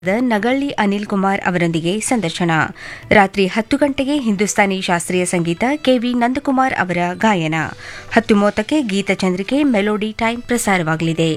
ನಗಳ್ಳಿ ಅನಿಲ್ ಕುಮಾರ್ ಅವರೊಂದಿಗೆ ಸಂದರ್ಶನ ರಾತ್ರಿ ಹತ್ತು ಗಂಟೆಗೆ ಹಿಂದೂಸ್ತಾನಿ ಶಾಸ್ತ್ರೀಯ ಸಂಗೀತ ಕೆವಿ ನಂದಕುಮಾರ್ ಅವರ ಗಾಯನ ಹತ್ತು ಮೂವತ್ತಕ್ಕೆ ಗೀತಚಂದ್ರಿಕೆ ಮೆಲೋಡಿ ಟೈಮ್ ಪ್ರಸಾರವಾಗಲಿದೆ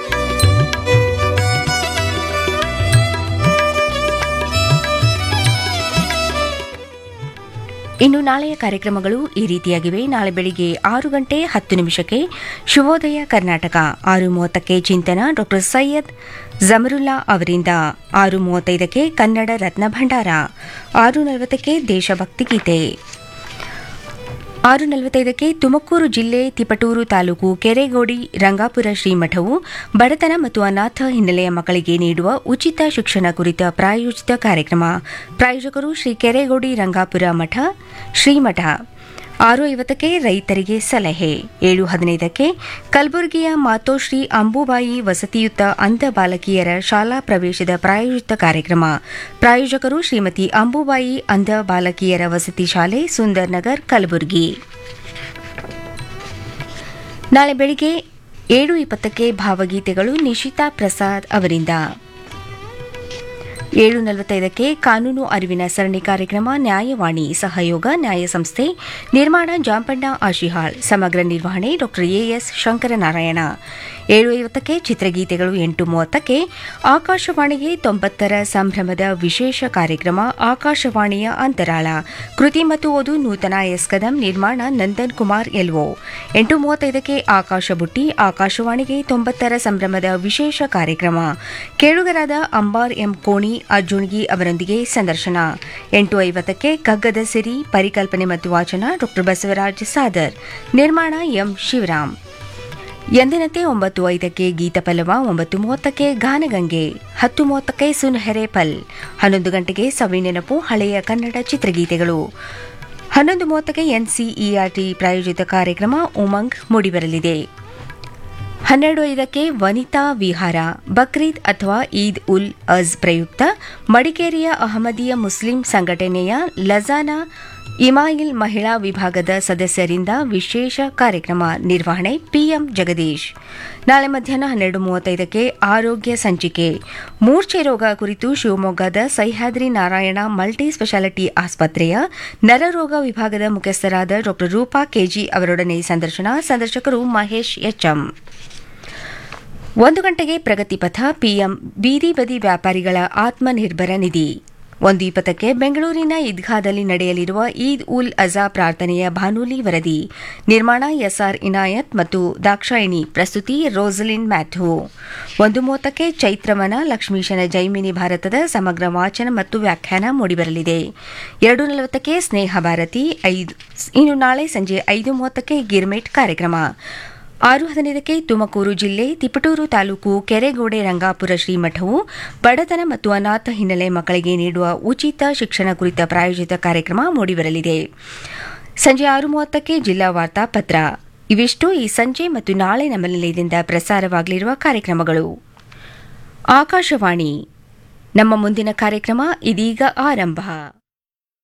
ಇನ್ನು ನಾಳೆಯ ಕಾರ್ಯಕ್ರಮಗಳು ಈ ರೀತಿಯಾಗಿವೆ ನಾಳೆ ಬೆಳಿಗ್ಗೆ ಆರು ಗಂಟೆ ಹತ್ತು ನಿಮಿಷಕ್ಕೆ ಶುಭೋದಯ ಕರ್ನಾಟಕ ಆರು ಮೂವತ್ತಕ್ಕೆ ಚಿಂತನ ಡಾಕ್ಟರ್ ಸೈಯದ್ ಜಮರುಲ್ಲಾ ಅವರಿಂದ ಆರು ಮೂವತ್ತೈದಕ್ಕೆ ಕನ್ನಡ ರತ್ನ ಭಂಡಾರ ಆರು ನಲವತ್ತಕ್ಕೆ ದೇಶಭಕ್ತಿ ಗೀತೆ ಆರು ನಲವತ್ತೈದಕ್ಕೆ ತುಮಕೂರು ಜಿಲ್ಲೆ ತಿಪಟೂರು ತಾಲೂಕು ಕೆರೆಗೋಡಿ ರಂಗಾಪುರ ಶ್ರೀಮಠವು ಬಡತನ ಮತ್ತು ಅನಾಥ ಹಿನ್ನೆಲೆಯ ಮಕ್ಕಳಿಗೆ ನೀಡುವ ಉಚಿತ ಶಿಕ್ಷಣ ಕುರಿತ ಪ್ರಾಯೋಜಿತ ಕಾರ್ಯಕ್ರಮ ಪ್ರಾಯೋಜಕರು ಶ್ರೀ ಕೆರೆಗೋಡಿ ರಂಗಾಪುರ ಮಠ ಶ್ರೀಮಠ ಆರು ಐವತ್ತಕ್ಕೆ ರೈತರಿಗೆ ಸಲಹೆ ಏಳು ಹದಿನೈದಕ್ಕೆ ಕಲಬುರಗಿಯ ಮಾತೋಶ್ರೀ ಅಂಬುಬಾಯಿ ವಸತಿಯುತ ಅಂಧ ಬಾಲಕಿಯರ ಶಾಲಾ ಪ್ರವೇಶದ ಪ್ರಾಯೋಜಿತ ಕಾರ್ಯಕ್ರಮ ಪ್ರಾಯೋಜಕರು ಶ್ರೀಮತಿ ಅಂಬುಬಾಯಿ ಅಂಧ ಬಾಲಕಿಯರ ವಸತಿ ಶಾಲೆ ಸುಂದರ್ ನಗರ್ ಕಲಬುರಗಿ ನಾಳೆ ಬೆಳಿಗ್ಗೆ ಏಳು ಇಪ್ಪತ್ತಕ್ಕೆ ಭಾವಗೀತೆಗಳು ನಿಶಿತಾ ಪ್ರಸಾದ್ ಅವರಿಂದ ಏಳು ನಲವತ್ತೈದಕ್ಕೆ ಕಾನೂನು ಅರಿವಿನ ಸರಣಿ ಕಾರ್ಯಕ್ರಮ ನ್ಯಾಯವಾಣಿ ಸಹಯೋಗ ನ್ಯಾಯ ಸಂಸ್ಥೆ ನಿರ್ಮಾಣ ಜಾಂಪಣ್ಣ ಆಶಿಹಾಳ್ ಸಮಗ್ರ ನಿರ್ವಹಣೆ ಡಾ ಎಎಸ್ ಶಂಕರನಾರಾಯಣ ಏಳು ಐವತ್ತಕ್ಕೆ ಚಿತ್ರಗೀತೆಗಳು ಎಂಟು ಮೂವತ್ತಕ್ಕೆ ಆಕಾಶವಾಣಿಗೆ ತೊಂಬತ್ತರ ಸಂಭ್ರಮದ ವಿಶೇಷ ಕಾರ್ಯಕ್ರಮ ಆಕಾಶವಾಣಿಯ ಅಂತರಾಳ ಕೃತಿ ಮತ್ತು ಓದು ನೂತನ ಎಸ್ ಕದಂ ನಿರ್ಮಾಣ ನಂದನ್ ಕುಮಾರ್ ಎಲ್ಒ ಎಂಟು ಮೂವತ್ತೈದಕ್ಕೆ ಆಕಾಶ ಬುಟ್ಟಿ ಆಕಾಶವಾಣಿಗೆ ತೊಂಬತ್ತರ ಸಂಭ್ರಮದ ವಿಶೇಷ ಕಾರ್ಯಕ್ರಮ ಕೇಳುಗರಾದ ಅಂಬಾರ್ ಎಂ ಕೋಣಿ ಅರ್ಜುನ್ಗಿ ಅವರೊಂದಿಗೆ ಸಂದರ್ಶನ ಎಂಟು ಐವತ್ತಕ್ಕೆ ಕಗ್ಗದ ಸಿರಿ ಪರಿಕಲ್ಪನೆ ಮತ್ತು ವಾಚನ ಡಾ ಬಸವರಾಜ್ ಸಾದರ್ ನಿರ್ಮಾಣ ಎಂ ಶಿವರಾಮ್ ಎಂದಿನಂತೆ ಒಂಬತ್ತು ಐದಕ್ಕೆ ಗೀತಪಲ್ಲವ ಒಂಬತ್ತು ಮೂವತ್ತಕ್ಕೆ ಗಾನಗಂಗೆ ಹತ್ತು ಮೂವತ್ತಕ್ಕೆ ಸುನ್ಹೆರೆ ಪಲ್ ಹನ್ನೊಂದು ಗಂಟೆಗೆ ಸವಿನೆನಪು ಹಳೆಯ ಕನ್ನಡ ಚಿತ್ರಗೀತೆಗಳು ಹನ್ನೊಂದು ಮೂವತ್ತಕ್ಕೆ ಎನ್ಸಿಇಆರ್ಟಿ ಪ್ರಾಯೋಜಿತ ಕಾರ್ಯಕ್ರಮ ಉಮಂಗ್ ಮೂಡಿಬರಲಿದೆ ಹನ್ನೆರಡು ಐದಕ್ಕೆ ವನಿತಾ ವಿಹಾರ ಬಕ್ರೀದ್ ಅಥವಾ ಈದ್ ಉಲ್ ಅಜ್ ಪ್ರಯುಕ್ತ ಮಡಿಕೇರಿಯ ಅಹಮದಿಯ ಮುಸ್ಲಿಂ ಸಂಘಟನೆಯ ಲಜಾನಾ ಇಮಾಯಿಲ್ ಮಹಿಳಾ ವಿಭಾಗದ ಸದಸ್ಯರಿಂದ ವಿಶೇಷ ಕಾರ್ಯಕ್ರಮ ನಿರ್ವಹಣೆ ಪಿಎಂ ಜಗದೀಶ್ ನಾಳೆ ಮಧ್ಯಾಹ್ನ ಹನ್ನೆರಡು ಮೂವತ್ತೈದಕ್ಕೆ ಆರೋಗ್ಯ ಸಂಚಿಕೆ ಮೂರ್ಛೆ ರೋಗ ಕುರಿತು ಶಿವಮೊಗ್ಗದ ಸಹ್ಯಾದ್ರಿ ನಾರಾಯಣ ಮಲ್ಟಿ ಸ್ಪೆಷಾಲಿಟಿ ಆಸ್ಪತ್ರೆಯ ನರರೋಗ ವಿಭಾಗದ ಮುಖ್ಯಸ್ಥರಾದ ಡಾ ರೂಪಾ ಕೆಜಿ ಅವರೊಡನೆ ಸಂದರ್ಶನ ಸಂದರ್ಶಕರು ಮಹೇಶ್ ಎಚ್ಎಂ ಒಂದು ಗಂಟೆಗೆ ಪ್ರಗತಿಪಥ ಪಿಎಂ ಬೀದಿ ಬದಿ ವ್ಯಾಪಾರಿಗಳ ಆತ್ಮನಿರ್ಭರ ನಿಧಿ ಒಂದು ಇಪ್ಪತ್ತಕ್ಕೆ ಬೆಂಗಳೂರಿನ ಈದ್ಗಾದಲ್ಲಿ ನಡೆಯಲಿರುವ ಈದ್ ಉಲ್ ಅಜಾ ಪ್ರಾರ್ಥನೆಯ ಭಾನೂಲಿ ವರದಿ ನಿರ್ಮಾಣ ಎಸ್ಆರ್ ಇನಾಯತ್ ಮತ್ತು ದಾಕ್ಷಾಯಿಣಿ ಪ್ರಸ್ತುತಿ ರೋಸಲಿನ್ ಮ್ಯಾಥ್ಯೂ ಒಂದು ಮೂವತ್ತಕ್ಕೆ ಚೈತ್ರವನ ಲಕ್ಷ್ಮೀಶನ ಜೈಮಿನಿ ಭಾರತದ ಸಮಗ್ರ ವಾಚನ ಮತ್ತು ವ್ಯಾಖ್ಯಾನ ಮೂಡಿಬರಲಿದೆ ಎರಡು ನಲವತ್ತಕ್ಕೆ ಸ್ನೇಹ ಭಾರತಿ ಐದು ಇನ್ನು ನಾಳೆ ಸಂಜೆ ಐದು ಮೂವತ್ತಕ್ಕೆ ಗಿರ್ಮೆಟ್ ಕಾರ್ಯಕ್ರಮ ಆರು ಹದಿನೈದಕ್ಕೆ ತುಮಕೂರು ಜಿಲ್ಲೆ ತಿಪಟೂರು ತಾಲೂಕು ಕೆರೆಗೋಡೆ ರಂಗಾಪುರ ಶ್ರೀಮಠವು ಬಡತನ ಮತ್ತು ಅನಾಥ ಹಿನ್ನೆಲೆ ಮಕ್ಕಳಿಗೆ ನೀಡುವ ಉಚಿತ ಶಿಕ್ಷಣ ಕುರಿತ ಪ್ರಾಯೋಜಿತ ಕಾರ್ಯಕ್ರಮ ಮೂಡಿಬರಲಿದೆ ಸಂಜೆ ಆರು ಮೂವತ್ತಕ್ಕೆ ಜಿಲ್ಲಾ ವಾರ್ತಾ ಪತ್ರ ಇವಿಷ್ಟು ಈ ಸಂಜೆ ಮತ್ತು ನಾಳೆ ನಮ್ಮ ನಿಲಯದಿಂದ ಪ್ರಸಾರವಾಗಲಿರುವ ಕಾರ್ಯಕ್ರಮಗಳು ಆಕಾಶವಾಣಿ ನಮ್ಮ ಮುಂದಿನ ಕಾರ್ಯಕ್ರಮ ಇದೀಗ ಆರಂಭ